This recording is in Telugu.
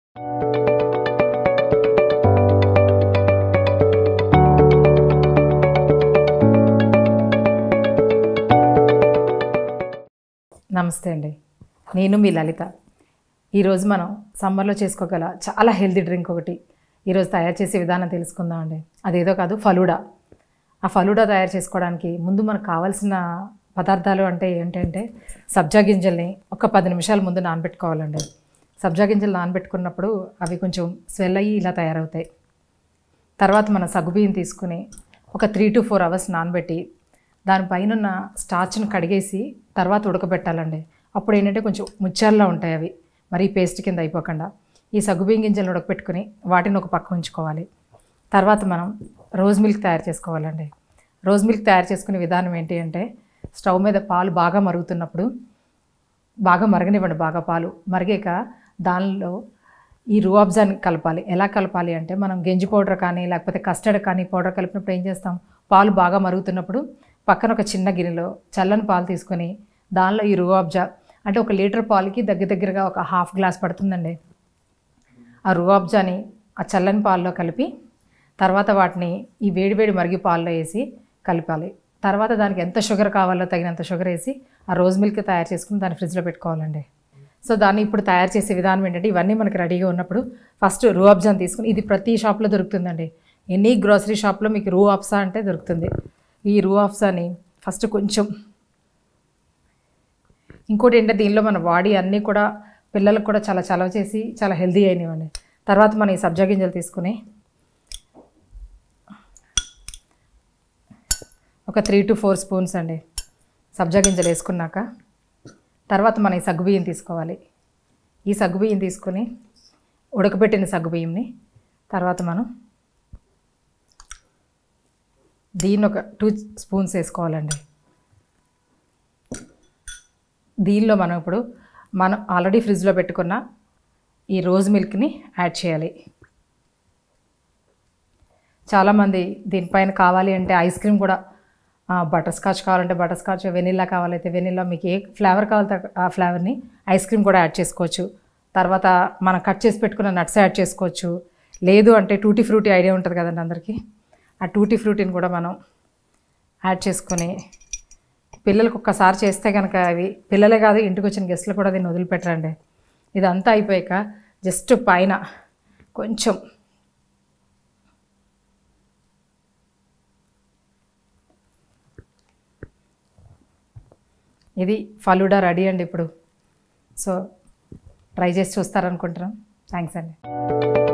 నమస్తే అండి నేను మీ లలిత ఈరోజు మనం సమ్మర్లో చేసుకోగల చాలా హెల్తీ డ్రింక్ ఒకటి ఈరోజు తయారు చేసే విధానం తెలుసుకుందాం అండి అదేదో కాదు ఫలూడా ఆ ఫలూడా తయారు చేసుకోవడానికి ముందు మనకు కావాల్సిన పదార్థాలు అంటే ఏంటంటే సబ్జా గింజల్ని ఒక పది నిమిషాల ముందు నానబెట్టుకోవాలండి సబ్జా గింజలు నానబెట్టుకున్నప్పుడు అవి కొంచెం స్వెల్ అయ్యి ఇలా తయారవుతాయి తర్వాత మన సగ్గుబియ్యం తీసుకుని ఒక త్రీ టు ఫోర్ అవర్స్ నానబెట్టి దానిపైన ఉన్న స్టార్చ్ని కడిగేసి తర్వాత ఉడకబెట్టాలండి అప్పుడు ఏంటంటే కొంచెం ముత్యాల్లో ఉంటాయి అవి మరీ పేస్ట్ కింద అయిపోకుండా ఈ సగ్గుబియ్యం గింజలను ఉడకపెట్టుకుని వాటిని ఒక పక్క ఉంచుకోవాలి తర్వాత మనం రోజ్ మిల్క్ తయారు చేసుకోవాలండి రోజ్ మిల్క్ తయారు చేసుకునే విధానం ఏంటి అంటే స్టవ్ మీద పాలు బాగా మరుగుతున్నప్పుడు బాగా మరగనివ్వండి బాగా పాలు మరిగాక దానిలో ఈ రూఅబ్జాని కలపాలి ఎలా కలపాలి అంటే మనం గంజి పౌడర్ కానీ లేకపోతే కస్టర్డ్ కానీ పౌడర్ కలిపినప్పుడు ఏం చేస్తాం పాలు బాగా మరుగుతున్నప్పుడు పక్కన ఒక చిన్న గిన్నెలో చల్లని పాలు తీసుకొని దానిలో ఈ రూఅబ్జా అంటే ఒక లీటర్ పాలకి దగ్గర దగ్గరగా ఒక హాఫ్ గ్లాస్ పడుతుందండి ఆ రూఅబ్జాని ఆ చల్లని పాలలో కలిపి తర్వాత వాటిని ఈ వేడివేడి మరిగి పాలలో వేసి కలపాలి తర్వాత దానికి ఎంత షుగర్ కావాలో తగినంత షుగర్ వేసి ఆ రోజ్ మిల్క్ తయారు చేసుకుని దాన్ని ఫ్రిడ్జ్లో పెట్టుకోవాలండి సో దాన్ని ఇప్పుడు తయారు చేసే విధానం ఏంటంటే ఇవన్నీ మనకి రెడీగా ఉన్నప్పుడు ఫస్ట్ రూ అబ్జాన్ తీసుకుని ఇది ప్రతి షాప్లో దొరుకుతుందండి ఎనీ గ్రోసరీ షాప్లో మీకు రూ అప్సా అంటే దొరుకుతుంది ఈ రూ అప్సాని ఫస్ట్ కొంచెం ఇంకోటి ఏంటంటే దీనిలో మన బాడీ అన్నీ కూడా పిల్లలకు కూడా చాలా చలవ చేసి చాలా హెల్దీ అయినవండి తర్వాత మనం ఈ సబ్జా గింజలు తీసుకుని ఒక త్రీ టు ఫోర్ స్పూన్స్ అండి సబ్జా గింజలు వేసుకున్నాక తర్వాత మనం ఈ సగ్గుబియ్యం తీసుకోవాలి ఈ సగ్గుబియ్యం తీసుకొని ఉడకబెట్టిన సగ్గుబియ్యంని తర్వాత మనం దీన్ని ఒక టూ స్పూన్స్ వేసుకోవాలండి దీనిలో మనం ఇప్పుడు మనం ఆల్రెడీ ఫ్రిడ్జ్లో పెట్టుకున్న ఈ రోజ్ మిల్క్ని యాడ్ చేయాలి చాలామంది దీనిపైన కావాలి అంటే ఐస్ క్రీమ్ కూడా బటర్ స్కాచ్ కావాలంటే బటర్ స్కాచ్ వెనిల్లా కావాలైతే వెనిల్లా మీకు ఏ ఫ్లేవర్ కావాలంటే ఆ ఫ్లేవర్ని ఐస్ క్రీమ్ కూడా యాడ్ చేసుకోవచ్చు తర్వాత మనం కట్ చేసి పెట్టుకున్న నట్స్ యాడ్ చేసుకోవచ్చు లేదు అంటే టూటీ ఫ్రూటీ ఐడియా ఉంటుంది కదండి అందరికీ ఆ టూటీ ఫ్రూటీని కూడా మనం యాడ్ చేసుకొని పిల్లలకు ఒక్కసారి చేస్తే కనుక అవి పిల్లలే కాదు ఇంటికి వచ్చిన గెస్ట్లు కూడా దీన్ని వదిలిపెట్టరండి ఇదంతా అయిపోయాక జస్ట్ పైన కొంచెం ఇది ఫలూడా రెడీ అండి ఇప్పుడు సో ట్రై చేసి చూస్తారనుకుంటున్నాం థ్యాంక్స్ అండి